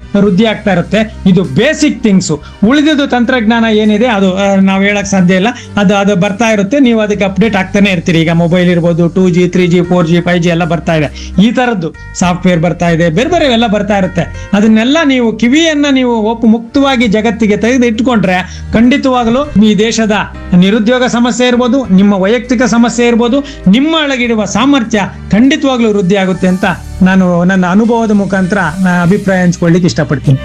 ವೃದ್ಧಿ ಆಗ್ತಾ ಇರುತ್ತೆ ಇದು ಬೇಸಿಕ್ ಥಿಂಗ್ಸ್ ಉಳಿದಿದ್ದು ತಂತ್ರಜ್ಞಾನ ಏನಿದೆ ಅದು ಆ, ನಾವು ಹೇಳಕ್ ಸಾಧ್ಯ ಇಲ್ಲ ಅದು ಅದು ಬರ್ತಾ ಇರುತ್ತೆ ನೀವು ಅದಕ್ಕೆ ಅಪ್ಡೇಟ್ ಆಗ್ತಾನೆ ಇರ್ತೀರಿ ಈಗ ಮೊಬೈಲ್ ಇರ್ಬೋದು two G three G four G five G ಎಲ್ಲ ಬರ್ತಾ ಇದೆ ಈ ತರದ್ದು ಸಾಫ್ಟ್ವೇರ್ ಬರ್ತಾ ಇದೆ ಬೇರೆ ಬೇರೆ ಎಲ್ಲ ಬರ್ತಾ ಇರುತ್ತೆ ಅದನ್ನೆಲ್ಲ ನೀವು ಕಿವಿಯನ್ನ ನೀವು ಒಪ್ಪು ಮುಕ್ತವಾಗಿ ಜಗತ್ತಿಗೆ ತೆಗೆದು ಇಟ್ಕೊಂಡ್ರೆ ಖಂಡಿತವಾಗಲೂ ಈ ದೇಶದ ನಿರುದ್ಯೋಗ ಸಮಸ್ಯೆ ಇರ್ಬೋದು ನಿಮ್ಮ ವೈಯಕ್ತಿಕ ಸಮಸ್ಯೆ ಇರ್ಬೋದು ನಿಮ್ಮ ಒಳಗಿರುವ ಸಾಮರ್ಥ್ಯ ಖಂಡಿತವಾಗ್ಲೂ ವೃದ್ಧಿ ಆಗುತ್ತೆ ಅಂತ ನಾನು ನನ್ನ ಅನುಭವದ ಮುಖಾಂತರ ನಾ ಅಭಿಪ್ರಾಯ ಹಂಚ್ಕೊಳ್ಳಿಕ್ಕೆ ಇಷ್ಟಪಡ್ತೀನಿ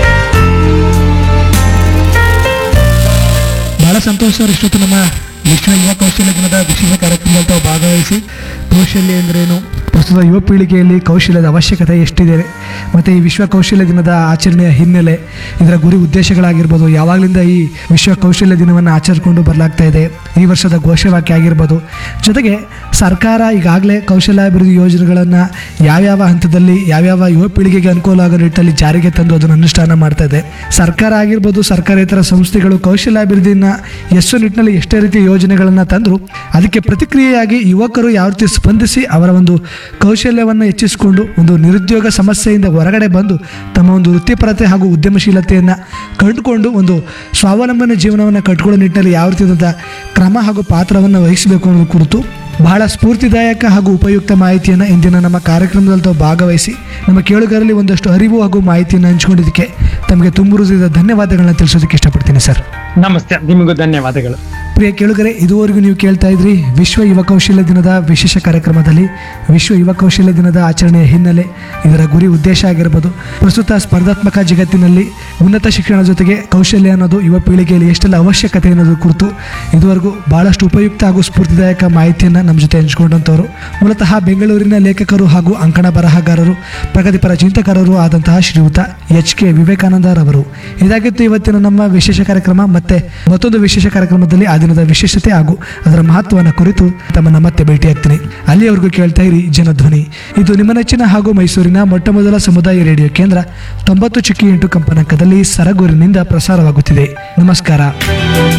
ಬಹಳ ಸಂತೋಷ ಸರ್ ಇಷ್ಟೊತ್ತು ನಮ್ಮ ವಿಶ್ವ ಯುವ ಕೌಶಲ್ಯ ದಿನದ ವಿಶೇಷ ಕಾರ್ಯಕ್ರಮದಲ್ಲಿ ತಾವು ಭಾಗವಹಿಸಿ ಕೌಶಲ್ಯ ಎಂದರೇನು ಪ್ರಸ್ತುತ ಯುವ ಪೀಳಿಗೆಯಲ್ಲಿ ಕೌಶಲ್ಯದ ಅವಶ್ಯಕತೆ ಎಷ್ಟಿದೆ ಮತ್ತು ಈ ವಿಶ್ವ ಕೌಶಲ್ಯ ದಿನದ ಆಚರಣೆಯ ಹಿನ್ನೆಲೆ ಇದರ ಗುರಿ ಉದ್ದೇಶಗಳಾಗಿರ್ಬೋದು ಯಾವಾಗಲಿಂದ ಈ ವಿಶ್ವ ಕೌಶಲ್ಯ ದಿನವನ್ನು ಆಚರಿಸಿಕೊಂಡು ಬರಲಾಗ್ತಾ ಇದೆ ಈ ವರ್ಷದ ಘೋಷವಾಕ್ಯ ಆಗಿರ್ಬೋದು ಜೊತೆಗೆ ಸರ್ಕಾರ ಈಗಾಗಲೇ ಕೌಶಲ್ಯಾಭಿವೃದ್ಧಿ ಯೋಜನೆಗಳನ್ನು ಯಾವ್ಯಾವ ಹಂತದಲ್ಲಿ ಯಾವ್ಯಾವ ಯುವ ಪೀಳಿಗೆಗೆ ಅನುಕೂಲ ಆಗೋ ನಿಟ್ಟಲ್ಲಿ ಜಾರಿಗೆ ತಂದು ಅದನ್ನು ಅನುಷ್ಠಾನ ಮಾಡ್ತಾ ಇದೆ ಸರ್ಕಾರ ಆಗಿರ್ಬೋದು ಸರ್ಕಾರೇತರ ಸಂಸ್ಥೆಗಳು ಕೌಶಲ್ಯಾಭಿವೃದ್ಧಿನ ಎಷ್ಟು ನಿಟ್ಟಿನಲ್ಲಿ ಎಷ್ಟೇ ರೀತಿಯ ಯೋಜನೆಗಳನ್ನು ತಂದರು ಅದಕ್ಕೆ ಪ್ರತಿಕ್ರಿಯೆಯಾಗಿ ಯುವಕರು ಯಾವ ರೀತಿ ಸ್ಪಂದಿಸಿ ಅವರ ಒಂದು ಕೌಶಲ್ಯವನ್ನು ಹೆಚ್ಚಿಸಿಕೊಂಡು ಒಂದು ನಿರುದ್ಯೋಗ ಸಮಸ್ಯೆಯಿಂದ ಹೊರಗಡೆ ಬಂದು ತಮ್ಮ ಒಂದು ವೃತ್ತಿಪರತೆ ಹಾಗೂ ಉದ್ಯಮಶೀಲತೆಯನ್ನು ಕಂಡುಕೊಂಡು ಒಂದು ಸ್ವಾವಲಂಬನೆ ಜೀವನವನ್ನು ಕಟ್ಕೊಳ್ಳೋ ನಿಟ್ಟಿನಲ್ಲಿ ಯಾವ ರೀತಿಯಾದಂಥ ಕ್ರಮ ಹಾಗೂ ಪಾತ್ರವನ್ನು ವಹಿಸಬೇಕು ಅನ್ನೋದು ಕುರಿತು ಬಹಳ ಸ್ಫೂರ್ತಿದಾಯಕ ಹಾಗೂ ಉಪಯುಕ್ತ ಮಾಹಿತಿಯನ್ನು ಇಂದಿನ ನಮ್ಮ ಕಾರ್ಯಕ್ರಮದಲ್ಲಿ ತಾವು ಭಾಗವಹಿಸಿ ನಮ್ಮ ಕೇಳುಗರಲ್ಲಿ ಒಂದಷ್ಟು ಅರಿವು ಹಾಗೂ ಮಾಹಿತಿಯನ್ನು ಹಂಚಿಕೊಂಡಿದ್ದಕ್ಕೆ ತಮಗೆ ತುಂಬ ಹೃದಯದ ಧನ್ಯವಾದಗಳನ್ನ ತಿಳಿಸೋದಕ್ಕೆ ಇಷ್ಟಪಡ್ತೀನಿ ಸರ್ ನಮಸ್ತೆ ನಿಮಗೂ ಧನ್ಯವಾದಗಳು ಪ್ರಿಯ ಕೇಳುಗರೆ ಇದುವರೆಗೂ ನೀವು ಕೇಳ್ತಾ ಇದ್ರಿ ವಿಶ್ವ ಯುವ ಕೌಶಲ್ಯ ದಿನದ ವಿಶೇಷ ಕಾರ್ಯಕ್ರಮದಲ್ಲಿ ವಿಶ್ವ ಯುವ ಕೌಶಲ್ಯ ದಿನದ ಆಚರಣೆಯ ಹಿನ್ನೆಲೆ ಇದರ ಗುರಿ ಉದ್ದೇಶ ಆಗಿರ್ಬೋದು ಪ್ರಸ್ತುತ ಸ್ಪರ್ಧಾತ್ಮಕ ಜಗತ್ತಿನಲ್ಲಿ ಉನ್ನತ ಶಿಕ್ಷಣ ಜೊತೆಗೆ ಕೌಶಲ್ಯ ಅನ್ನೋದು ಯುವ ಪೀಳಿಗೆಯಲ್ಲಿ ಎಷ್ಟೆಲ್ಲ ಅವಶ್ಯಕತೆ ಅನ್ನೋದು ಕುರಿತು ಇದುವರೆಗೂ ಬಹಳಷ್ಟು ಉಪಯುಕ್ತ ಹಾಗೂ ಸ್ಫೂರ್ತಿದಾಯಕ ಮಾಹಿತಿಯನ್ನು ನಮ್ಮ ಜೊತೆ ಹಂಚಿಕೊಂಡಂಥವರು ಮೂಲತಃ ಬೆಂಗಳೂರಿನ ಲೇಖಕರು ಹಾಗೂ ಅಂಕಣ ಬರಹಗಾರರು ಪ್ರಗತಿಪರ ಚಿಂತಕರು ಆದಂತಹ ಶ್ರೀಯುತ ಎಚ್ ಕೆ ವಿವೇಕಾನಂದರವರು ಇದಾಗಿತ್ತು ಇವತ್ತಿನ ನಮ್ಮ ವಿಶೇಷ ಕಾರ್ಯಕ್ರಮ ಮತ್ತೆ ಮತ್ತೊಂದು ವಿಶೇಷ ಕಾರ್ಯಕ್ರಮದಲ್ಲಿ ಆ ದಿನದ ವಿಶೇಷತೆ ಹಾಗೂ ಅದರ ಮಹತ್ವವನ್ನು ಕುರಿತು ತಮ್ಮನ್ನ ಮತ್ತೆ ಭೇಟಿಯಾಗ್ತೀನಿ ಅಲ್ಲಿಯವರೆಗೂ ಕೇಳ್ತಾ ಇರಿ ಜನಧ್ವನಿ ಇದು ನಿಮ್ಮ ನೆಚ್ಚಿನ ಹಾಗೂ ಮೈಸೂರಿನ ಮೊಟ್ಟ ಮೊದಲ ಸಮುದಾಯ ರೇಡಿಯೋ ಕೇಂದ್ರ ತೊಂಬತ್ತು ಚಿಕ್ಕಿ ಎಂಟು ಕಂಪನಾಂಕದಲ್ಲಿ ಸರಗೂರಿನಿಂದ ಪ್ರಸಾರವಾಗುತ್ತಿದೆ ನಮಸ್ಕಾರ